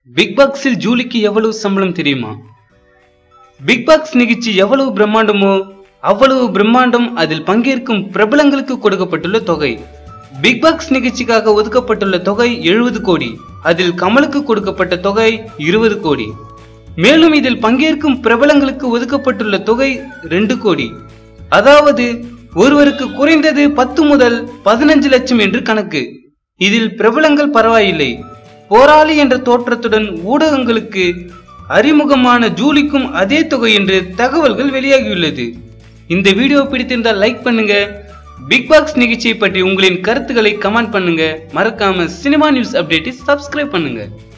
big பாக்ஸில் ஜூலிக்கு எவ்வளவு சம்பளம் தெரியுமா பிக் பாக்ஸ் நிகழ்ச்சி எவ்வளவு பிரம்மாண்டமோ அவ்வளவு பிரம்மாண்டம் அதில் பங்கேற்கும் பிரபலங்களுக்கு கொடுக்கப்பட்டுள்ள தொகை பிக் பாக்ஸ் நிகழ்ச்சிக்காக ஒதுக்கப்பட்டுள்ள தொகை எழுபது கோடி அதில் கமலுக்கு கொடுக்கப்பட்ட தொகை இருபது கோடி மேலும் இதில் பங்கேற்கும் பிரபலங்களுக்கு ஒதுக்கப்பட்டுள்ள தொகை ரெண்டு கோடி அதாவது ஒருவருக்கு குறைந்தது பத்து முதல் பதினஞ்சு லட்சம் என்று கணக்கு இதில் பிரபலங்கள் பரவாயில்லை போராளி என்ற தோற்றத்துடன் ஊடகங்களுக்கு அறிமுகமான ஜூலிக்கும் அதே தொகை என்று தகவல்கள் வெளியாகியுள்ளது இந்த வீடியோ பிடித்திருந்தால் லைக் பண்ணுங்க பிக் பாக்ஸ் நிகழ்ச்சியை பற்றி உங்களின் கருத்துக்களை கமெண்ட் பண்ணுங்க மறக்காம சினிமா நியூஸ் அப்டேட்டை சப்ஸ்கிரைப் பண்ணுங்க